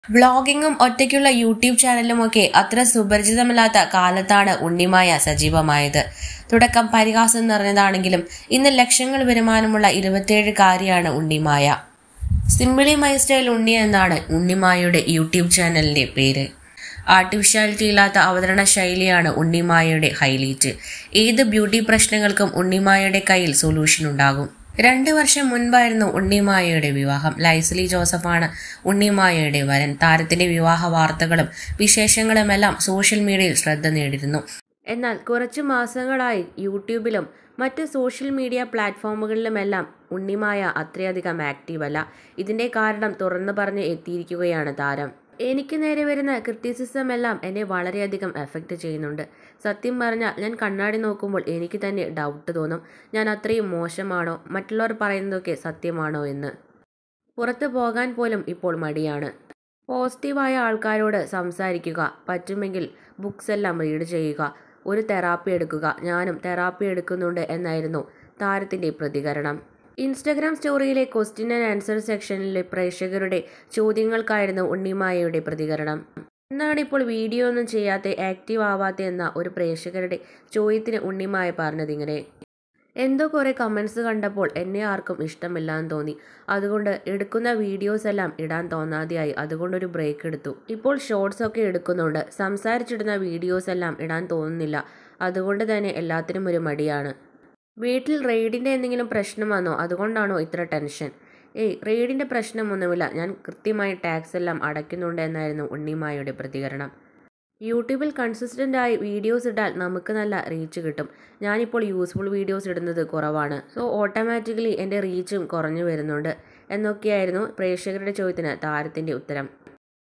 വ്ളോഗിങ്ങും ഒറ്റയ്ക്കുള്ള YouTube ചാനലുമൊക്കെ അത്ര സുപരിചിതമല്ലാത്ത കാലത്താണ് ഉണ്ണിമായ സജീവമായത് തുടക്കം പരിഹാസം നിറഞ്ഞതാണെങ്കിലും ഇന്ന് ലക്ഷങ്ങൾ വരുമാനമുള്ള ഇരുപത്തിയേഴുകാരിയാണ് Unnimaya simply my style Unni എന്നാണ് ഉണ്ണിമായയുടെ യൂട്യൂബ് ചാനലിന്റെ പേര് ആർട്ടിഫിഷ്യാലിറ്റി ഇല്ലാത്ത അവതരണ ശൈലിയാണ് ഉണ്ണിമായയുടെ ഹൈലൈറ്റ് ഏത് ബ്യൂട്ടി പ്രശ്നങ്ങൾക്കും ഉണ്ണിമായയുടെ കയ്യിൽ സൊല്യൂഷൻ ഉണ്ടാകും രണ്ട് വർഷം മുൻപായിരുന്നു ഉണ്ണിമായയുടെ വിവാഹം ലൈസലി ജോസഫാണ് ഉണ്ണിമായയുടെ വരൻ താരത്തിന്റെ വിവാഹ വാർത്തകളും വിശേഷങ്ങളുമെല്ലാം സോഷ്യൽ മീഡിയയിൽ ശ്രദ്ധ നേടിയിരുന്നു എന്നാൽ കുറച്ചു മാസങ്ങളായി യൂട്യൂബിലും മറ്റ് സോഷ്യൽ മീഡിയ പ്ലാറ്റ്ഫോമുകളിലുമെല്ലാം ഉണ്ണിമായ അത്രയധികം ആക്റ്റീവ് അല്ല ഇതിന്റെ കാരണം തുറന്നു പറഞ്ഞ് എത്തിയിരിക്കുകയാണ് താരം എനിക്ക് നേരെ വരുന്ന ക്രിറ്റിസിസം എല്ലാം എന്നെ വളരെയധികം എഫക്റ്റ് ചെയ്യുന്നുണ്ട് സത്യം പറഞ്ഞാൽ ഞാൻ കണ്ണാടി നോക്കുമ്പോൾ എനിക്ക് തന്നെ ഡൗട്ട് തോന്നും ഞാൻ അത്രയും മോശമാണോ മറ്റുള്ളവർ പറയുന്നതൊക്കെ സത്യമാണോ എന്ന് പുറത്തു പോകാൻ പോലും ഇപ്പോൾ മടിയാണ് പോസിറ്റീവായ ആൾക്കാരോട് സംസാരിക്കുക പറ്റുമെങ്കിൽ ബുക്സ് എല്ലാം റീഡ് ചെയ്യുക ഒരു തെറാപ്പി എടുക്കുക ഞാനും തെറാപ്പി എടുക്കുന്നുണ്ട് എന്നായിരുന്നു താരത്തിൻ്റെ പ്രതികരണം ഇൻസ്റ്റഗ്രാം സ്റ്റോറിയിലെ ക്വസ്റ്റ്യൻ ആൻഡ് ആൻസർ സെക്ഷനിലെ പ്രേക്ഷകരുടെ ചോദ്യങ്ങൾക്കായിരുന്നു ഉണ്ണിമായയുടെ പ്രതികരണം എന്നാണ് ഇപ്പോൾ വീഡിയോ ഒന്നും ചെയ്യാത്ത ആക്റ്റീവ് ആവാത്ത എന്ന ഒരു പ്രേക്ഷകരുടെ ചോദ്യത്തിന് ഉണ്ണിമായ പറഞ്ഞതിങ്ങനെ എന്തോ കുറേ കമൻസ് കണ്ടപ്പോൾ എന്നെ ആർക്കും ഇഷ്ടമില്ലാന്ന് തോന്നി അതുകൊണ്ട് എടുക്കുന്ന വീഡിയോസ് എല്ലാം ഇടാൻ തോന്നാതെയായി അതുകൊണ്ടൊരു ബ്രേക്ക് എടുത്തു ഇപ്പോൾ ഷോർട്സ് ഒക്കെ എടുക്കുന്നുണ്ട് സംസാരിച്ചിടുന്ന വീഡിയോസ് എല്ലാം ഇടാൻ തോന്നുന്നില്ല അതുകൊണ്ട് തന്നെ എല്ലാത്തിനും ഒരു മടിയാണ് വീട്ടിൽ റെയ്ഡിൻ്റെ എന്തെങ്കിലും പ്രശ്നം വന്നോ അതുകൊണ്ടാണോ ഇത്ര ടെൻഷൻ ഏയ് റെയ്ഡിൻ്റെ പ്രശ്നമൊന്നുമില്ല ഞാൻ കൃത്യമായി ടാക്സ് എല്ലാം അടയ്ക്കുന്നുണ്ട് എന്നായിരുന്നു ഉണ്ണിമായുടെ പ്രതികരണം യൂട്യൂബിൽ കൺസിസ്റ്റൻ്റ് ആയി വീഡിയോസ് ഇട്ടാൽ നമുക്ക് നല്ല റീച്ച് കിട്ടും ഞാനിപ്പോൾ യൂസ്ഫുൾ വീഡിയോസ് ഇടുന്നത് കുറവാണ് സോ ഓട്ടോമാറ്റിക്കലി എൻ്റെ റീച്ചും കുറഞ്ഞു വരുന്നുണ്ട് എന്നൊക്കെയായിരുന്നു പ്രേക്ഷകരുടെ ചോദ്യത്തിന് താരത്തിൻ്റെ ഉത്തരം